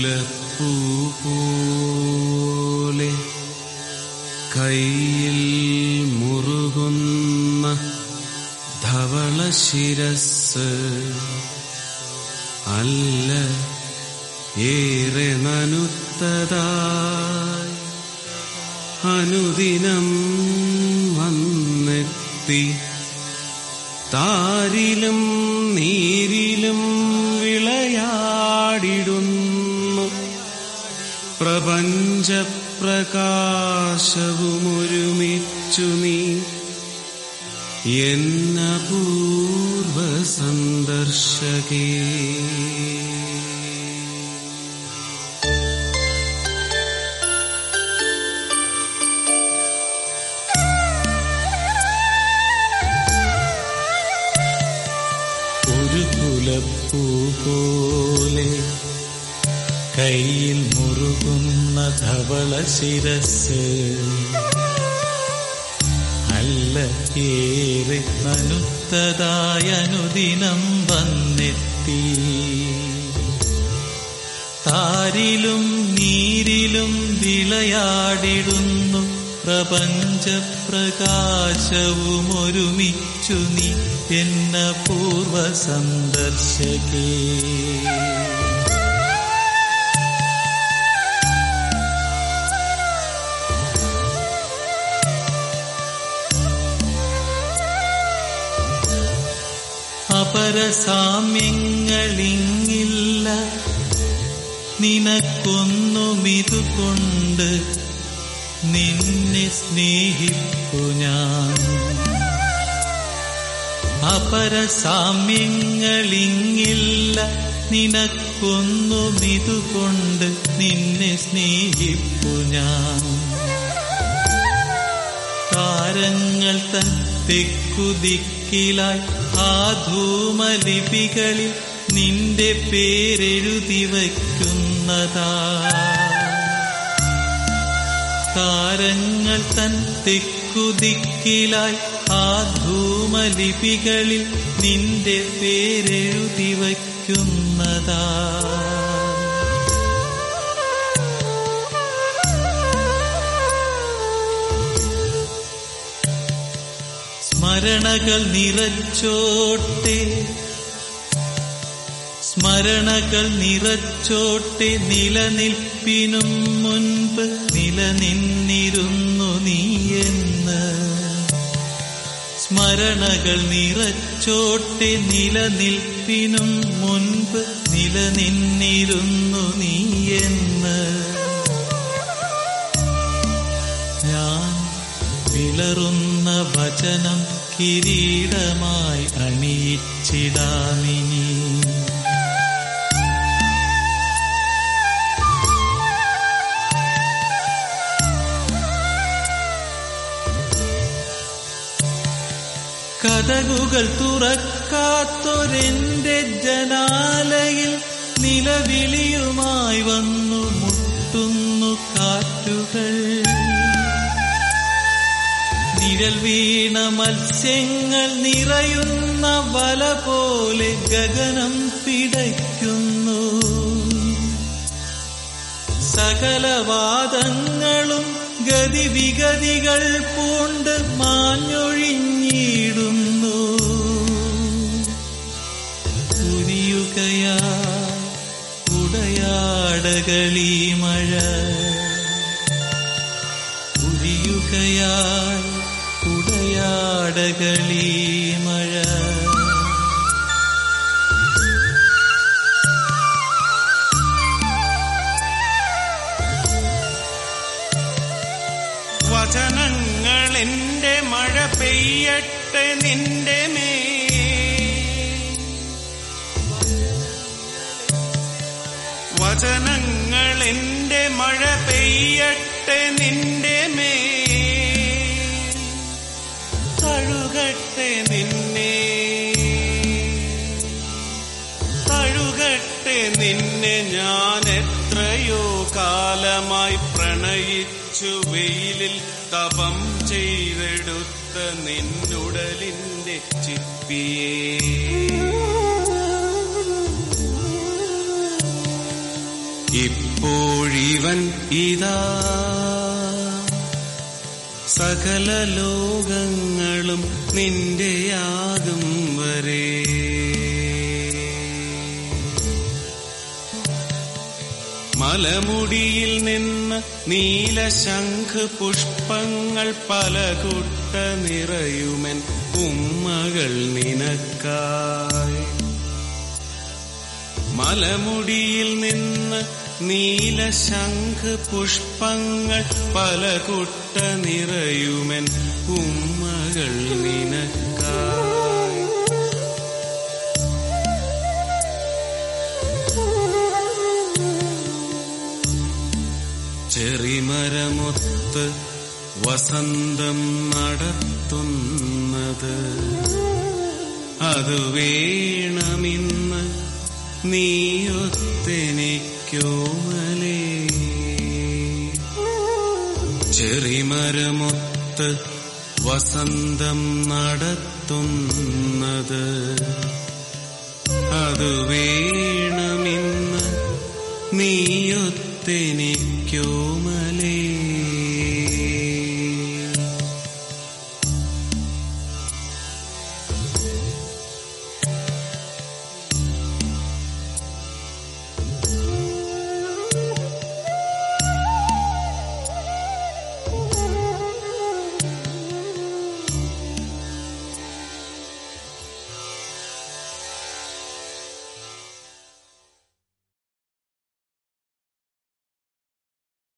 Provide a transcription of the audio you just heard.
പുലപ്പൂ പോലെ കയ്യിൽ മുറുകുന്ന ധവള ശിരസ് അല്ല ഏറെ നനുത്തതായി അനുദിനം വന്നെത്തി താരിലും നീരിലും വിളയാടിടുന്നു പ്രപഞ്ചപ്രകാശവുമൊരുമിച്ചു നീ എന്നപൂർവ സന്ദർശകേ ഒരു കുലപ്പൂ പോലെ കയ്യിൽ മുറുകുന്ന ധവള ശിരസ് അല്ല ഏറെ നനുത്തതായ അനുദിനം വന്നെത്തി താരിലും നീരിലും വിളയാടിടുന്നു പ്രപഞ്ചപ്രകാശവും ഒരുമിച്ചു നീ എന്ന പൂർവ സന്ദർശകേ അപരസാമ്യങ്ങളിങ്ങില്ല നിനക്കൊന്നുമിതുകൊണ്ട് നിന്നെ സ്നേഹിപ്പു ഞാൻ അപരസാമ്യങ്ങളിങ്ങില്ല നിനക്കൊന്നുമിതുകൊണ്ട് നിന്നെ സ്നേഹിപ്പു ഞാൻ താരങ്ങൾ തൻ തെക്കുദിക്കിലായി ആ ധൂമലിപികളിൽ നിന്റെ പേരെഴുതി വയ്ക്കുന്നതാ താരങ്ങൾ തൻ തെക്കുദിക്കിലായി ആ ധൂമലിപികളിൽ നിന്റെ പേരെഴുതി വയ്ക്കുന്നതാ സ്മരണകൾ നിറച്ചോട്ടെ സ്മരണകൾ നിറച്ചോട്ടെ നിലനിൽപ്പിനും മുൻപ് നിലനിന്നിരുന്നു നീയെന്ന് സ്മരണകൾ നിറച്ചോട്ടെ നിലനിൽപ്പിനും മുൻപ് നിലനിന്നിരുന്നു നീയെന്ന് ഞാൻ വിളറുന്ന വചനം കിരീടമായി അണിയിച്ചിടാമിനി കഥകുകൾ തുറക്കാത്തൊരെന്റെ ജനാലയിൽ നിലവിളിയുമായി വന്നു മുട്ടുന്നു കാറ്റുകൾ നിഴൽ വീണ മത്സ്യങ്ങൾ നിറയുന്ന വല പോലെ ഗഗനം പിടയ്ക്കുന്നു സകലവാദങ്ങളും ഗതിവിഗതികൾ പൂണ്ട് മാഞ്ഞൊഴിഞ്ഞിടുന്നു പുരിയുകയാ ഉടയാടകളീ മഴ പുരിയുകയാൽ ഉടയാടകളീ മഴ വചനങ്ങൾ എന്റെ മഴ പെയ്യട്ടെ നിന്റെ മേ വചനങ്ങൾ എന്റെ മഴ പെയ്യട്ടെ നിന്റെ മേ തഴുകട്ടെ നിന്നെ തഴുകട്ടെ നിന്നെ ഞാൻ എത്രയോ കാലമായി പ്രണയിച്ചു വെയിലിൽ തപം ചെയ്തെടുത്ത നിന്നുടലിന്റെ ചിപ്പിയേ ഇപ്പോഴിവൻ ഇതാ സകല ലോകങ്ങളും നിന്റെയാകും വരെ മലമുടിയിൽ നിന്ന് നീലശംഖ് പുഷ്പങ്ങൾ പല കുട്ട നിറയുമൻ ഉമ്മകൾ നിനക്കായി മലമുടിയിൽ നിന്ന് നീലശംഖ് പുഷ്പങ്ങൾ പല കുട്ട നിറയുമൻ ഉമ്മകൾ നിനക്കായി ചെറിമരമൊത്ത് വസന്തം നടത്തുന്നത് അത് വേണമിന്ന് നീയൊത്തെനിക്കോമലേ ചെറിമരമൊത്ത് വസന്തം നടത്തുന്നത് അത് വേണമിന്ന് നീയൊത്തെനിക്കോമലേ